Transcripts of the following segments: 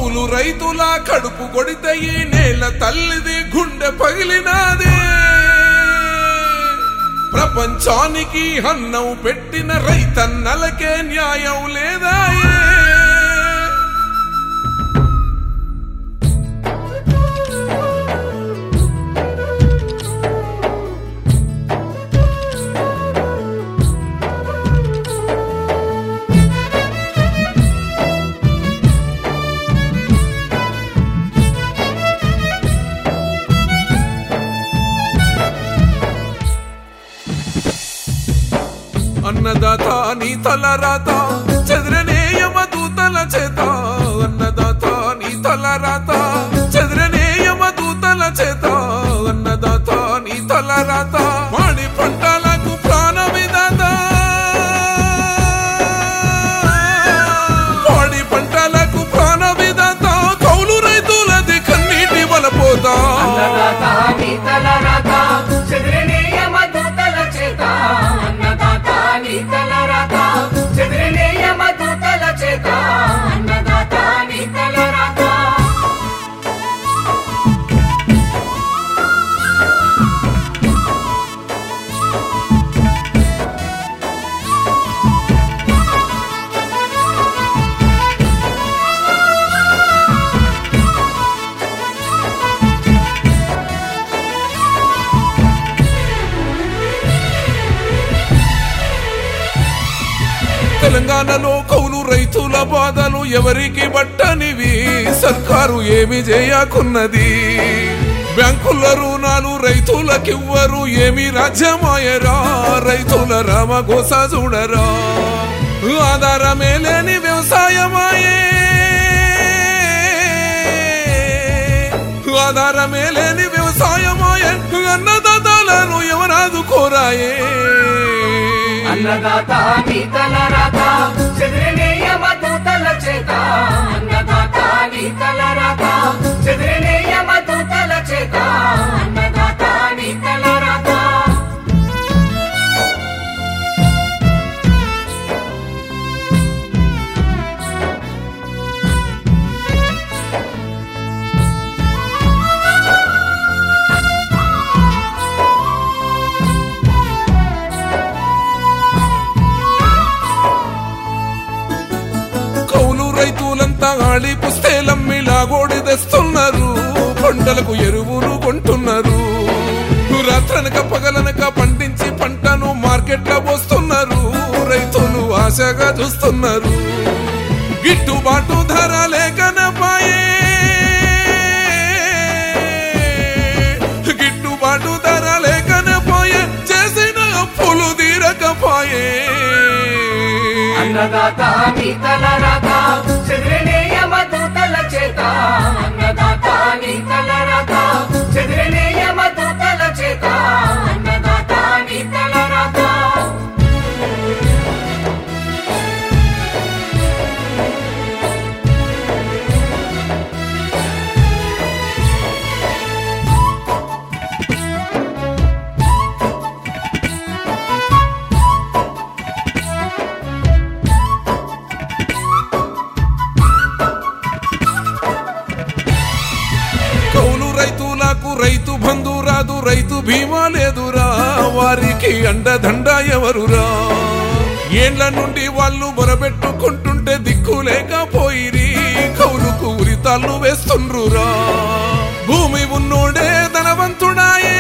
కౌలు రైతుల కడుపు కొడితే ఈ నేల తల్లిది గుండె పగిలినాదే ప్రపంచానికి అన్నం పెట్టిన రైతన్నలకే న్యాయం లేదాయే అన్నదాత నీ తల రాత చంద్రనేయమ దూతల చేత అన్నదాత నీ తల రాత చంద్రనేయమ దూతల చేత అన్నదాత నీ తల రాత మాడి పంటలకు ప్రాణ విధాత పాడి పంటలకు ప్రాణ విధాత కౌలు రైతులది కన్నీటి వలపోతా అన్నదాత నీ తల రాత చెదిరినేయమ దూతల చేత అన్నదాత నీ తల రాత చెదిరినేయమ దూతల చేత అన్నదాత నీ తల రాత తెలంగాణలో కౌలు రైతుల బాధలు ఎవరికి బట్టనివి సర్కారు ఏమి చేయకున్నది బ్యాంకుల రుణాలు రైతులకివ్వరు ఏమి రాజ్యమాయరా రైతుల రామగోస చూడరా ఆధారమే లేని వ్యవసాయమాయే ఆధారమే లేని వ్యవసాయమాయే అన్నదాతలను ఎవరాదుకోరాయే అన్నదాత నీ తల రాత చెదిరినేయమ దూతల చేత అన్నదాత నీ తల రాత చెదిరినేయమ దూతల చేత అన్నదాత నీ తల రాత కౌలు రైతులంతా ఆడి పుస్తేలమ్మిలా గోడి తెస్తున్నారు పంటలకు ఎరువులు కొంటున్నారు రాత్రనక పగలనక పండించి పంటను మార్కెట్లో పోస్తున్నారు రైతులు ఆశగా చూస్తున్నారు గిట్టుబాటు ధర లేకనపాయే గిట్టుబాటు ధర లేకనపాయే చేసిన అప్పులు తీరకపోయే అన్నదాత నీ తల రాత చెదిరినేయమ దూతల చేత అన్నదాత నీ తల రాత చెదిరినేయమ దూతల చేత అన్నదాత నీ తల రాత కౌలు రైతులకు రైతు బంధు రాదు రైతు బీమా లేదురా వారికి అండదండ ఎవరురా ఏండ్ల నుండి వాళ్ళు మొరబెట్టుకుంటుంటే దిక్కు లేకపోయిరి కౌలుకు ఉరితాళ్ళు వేస్తుండ్రురా భూమి ఉన్నోడే ధనవంతుడాయే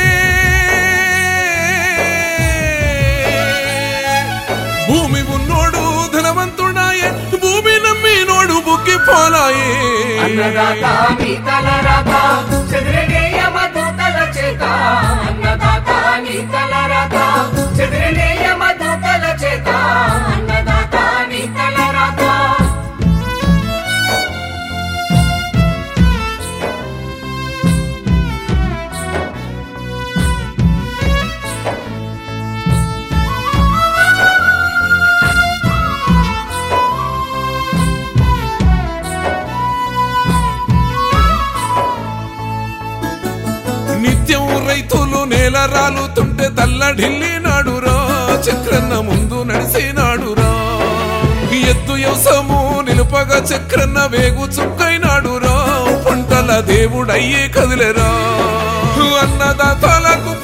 భూమి ఉన్నోడు ధనవంతుడాయే భూమి నమ్మినోడు బుక్కి పోలాయే అన్నదాత నీ తల రాత చెదిరినేయమ దూతల చేత అన్నదాత నీ తల రాత చెదిరినేయమ దూతల చేత అన్నదాత నీ తల రాత నిత్యం రైతులు నేల రాలుతుంటే తల్లడిల్లి నాడురా చక్రన్న ముందు నడిసినాడురా ఎత్తు వ్యవసము నిలువ తెలుపగా చక్రన్న వేగు చుక్కైనాడు రా పంటల దేవుడయ్యే కదిలేరా అన్నదాతలకు